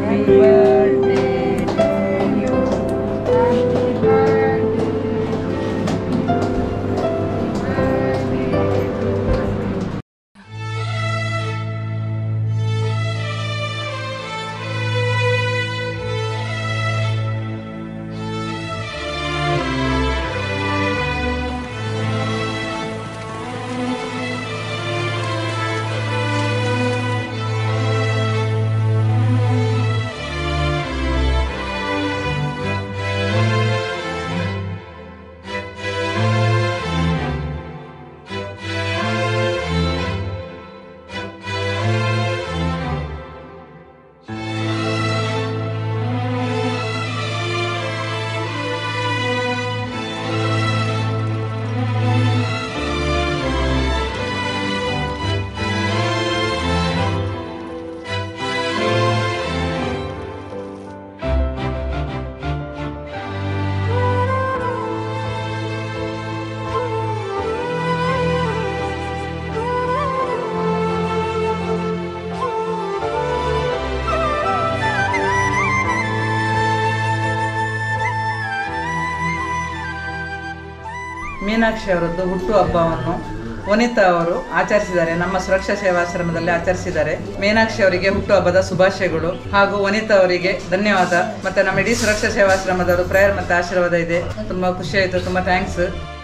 ಮೀನಾಕ್ಷಿ ಅವರದ್ದು ಹುಟ್ಟುಹಬ್ಬವನ್ನು ವನಿತಾ ಅವರು ಆಚರಿಸಿದ್ದಾರೆ ನಮ್ಮ ಸುರಕ್ಷಾ ಸೇವಾಶ್ರಮದಲ್ಲಿ ಆಚರಿಸಿದ್ದಾರೆ ಮೀನಾಕ್ಷಿ ಅವರಿಗೆ ಹುಟ್ಟುಹಬ್ಬದ ಶುಭಾಶಯಗಳು ಹಾಗೂ ವನಿತಾ ಅವರಿಗೆ ಧನ್ಯವಾದ ಮತ್ತೆ ನಮ್ಮ ಇಡೀ ಸುರಕ್ಷಾ ಸೇವಾಶ್ರಮದವರು ಪ್ರೇಯರ್ ಮತ್ತೆ ಆಶೀರ್ವಾದ ಇದೆ ತುಂಬಾ ಖುಷಿ ಆಯಿತು ತುಂಬಾ thanks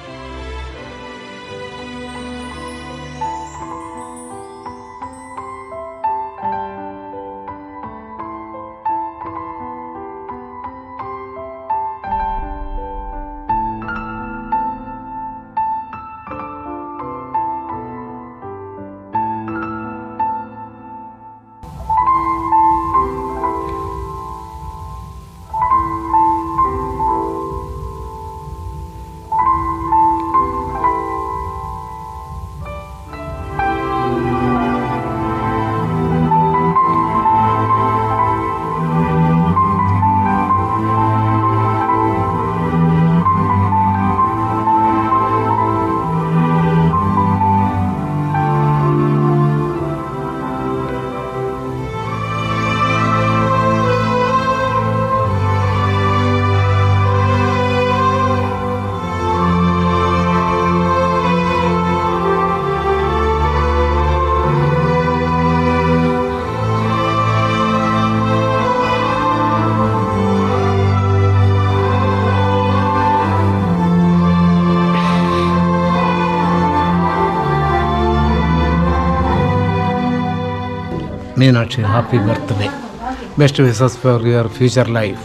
Meenakshi, happy birthday. Best wishes for your future life.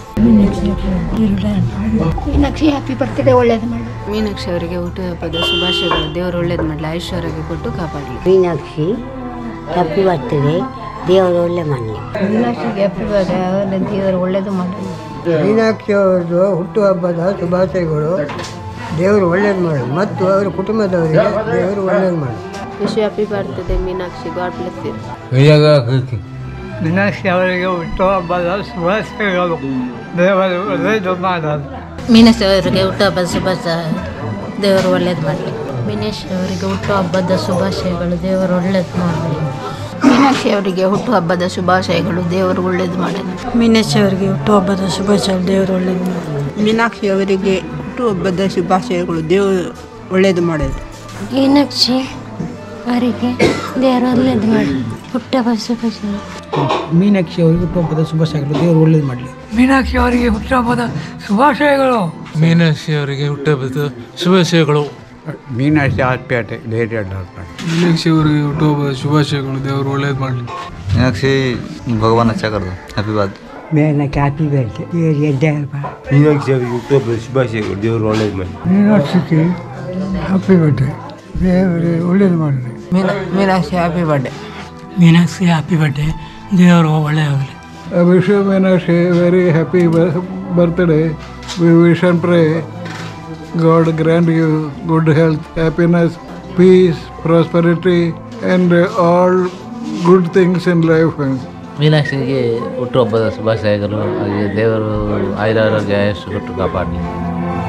Meenakshi happy birthday ಒಳ್ಳೇದು ಮಾಡಿ ಮೀನಾಕ್ಷಿ ಅವರಿಗೆ ಹುಟ್ಟುಹಬ್ಬದ ಶುಭಾಶಯಗಳು ದೇವರು ಒಳ್ಳೇದು ಮಾಡಲಿ ಐಶ್ವರ್ಯಗೆ ಕೊಟ್ಟು ಕಾಪಾಡಲಿ ಮೀನಾಕ್ಷಿ ಹ್ಯಾಪಿ ಬರ್ತ್ಡೇ ದೇವರು ಒಳ್ಳೆ ಮಾಡಲಿ ಮೀನಾಕ್ಷಿಗೆ ಹ್ಯಾಪಿ ಬರ್ತ್ಡೇ ಅವರ ದೇವರು ಒಳ್ಳೇದು ಮಾಡಿ ಮೀನಾಕ್ಷಿ ಅವರದು ಹುಟ್ಟುಹಬ್ಬದ ಶುಭಾಶಯಗಳು ದೇವರು ಒಳ್ಳೇದು ಮಾಡು ಮತ್ತು ಅವರ ಕುಟುಂಬದವರಿಗೆ ದೇವರು ಒಳ್ಳೇದು ಮಾಡು wish happy birthday Meenakshi God bless you Meenakshi ಅವರಿಗೆ ಹುಟ್ಟುಹಬ್ಬದ ಶುಭಾಶಯಗಳು ದೇವರು ಒಳ್ಳೇದು ಮಾಡಲು ಮೀನಾಕ್ಷಿ ಅವರಿಗೆ ಹುಟ್ಟುಹಬ್ಬದ ಶುಭಾಶಯ ದೇವರು ಒಳ್ಳೇದು ಮಾಡಲಿ ಮೀನಾಕ್ಷಿ ಅವರಿಗೆ ಹುಟ್ಟುಹಬ್ಬದ ಶುಭಾಶಯಗಳು ದೇವರು ಒಳ್ಳೇದು ಮಾಡಲಿ ಮೀನಾಕ್ಷಿ ಅವರಿಗೆ ಹುಟ್ಟುಹಬ್ಬದ ಶುಭಾಶಯಗಳು ದೇವರು ಒಳ್ಳೇದು ಮಾಡಲಿ ಮೀನಾಕ್ಷಿ ಅವರಿಗೆ ಹುಟ್ಟುಹಬ್ಬದ ಶುಭಾಶಯ ದೇವರು ಒಳ್ಳೇದು ಮಾಡಿ ಮೀನಾಕ್ಷಿ ಅವರಿಗೆ ಹುಟ್ಟುಹಬ್ಬದ ಶುಭಾಶಯಗಳು ದೇವರು ಒಳ್ಳೇದು ಮಾಡೋದು ಮೀನಾಕ್ಷಿ ಅವರಿಗೆ ದೇವರು ಒಳ್ಳೇದು ಮಾಡಿ ಹುಟ್ಟುಹಬ್ಬದ ಶುಭಾಶಯ ಮೀನಾಕ್ಷಿ ಅವರಿಗೆ ಹುಟ್ಟುಹಬ್ಬದ ಶುಭಾಶಯಗಳು ದೇವರು ಒಳ್ಳೇದು ಮಾಡಲಿ ಮೀನಾಕ್ಷಿ ಅವರಿಗೆ ಹುಟ್ಟುಹಬ್ಬದ ಶುಭಾಶಯಗಳು ಮೀನಾಕ್ಷಿ ಅವರಿಗೆ ಹುಟ್ಟುಹಬ್ಬದ ಶುಭಾಶಯಗಳು ಮೀನಾಕ್ಷಿ ಹಾಸ್ಪೇಟೆ ಧೈರ್ಯ ಮೀನಾಕ್ಷಿ ಅವರಿಗೆ ಹುಟ್ಟುಹಬ್ಬದ ಶುಭಾಶಯಗಳು ದೇವರು ಒಳ್ಳೇದು ಮಾಡಲಿ मीनाक्षी भगवान अच्छा कर दो हैप्पी बात ಮೀನಾಕ್ಷಿ ಹ್ಯಾಪಿ ಬರ್ತ್ಡೇ ದೇವರು ಎದ್ದೆ ಮೀನಾಕ್ಷಿ ಅವರಿಗೆ ಹುಟ್ಟುಹಬ್ಬದ ಶುಭಾಶಯಗಳು ದೇವರು ಒಳ್ಳೇದು ಮಾಡಿ ಮೀನಾಕ್ಷಿಗೆ ಹ್ಯಾಪಿ ಬರ್ತ್ಡೇ ದೇವರು ಒಳ್ಳೇದು ಮಾಡಲಿ Meenakshi happy birthday Meenakshi happy birthday ದೇವರು ಒಳ್ಳೆಯದಾಗಲಿ I wish you Meenakshi a very happy bir- birthday. We wish and pray God grant you good health, happiness, peace, prosperity, and uh, all good things in life. ಮೀನಾಕ್ಷಿಗೆ ಹುಟ್ಟುಹಬ್ಬದ ಶುಭಾಶಯಗಳು ಹಾಗೆ ದೇವರು ಆಯುರಾರೋಗ್ಯ ಆಯುಷ್ಯ ಕೊಟ್ಟು ಕಾಪಾಡಲಿ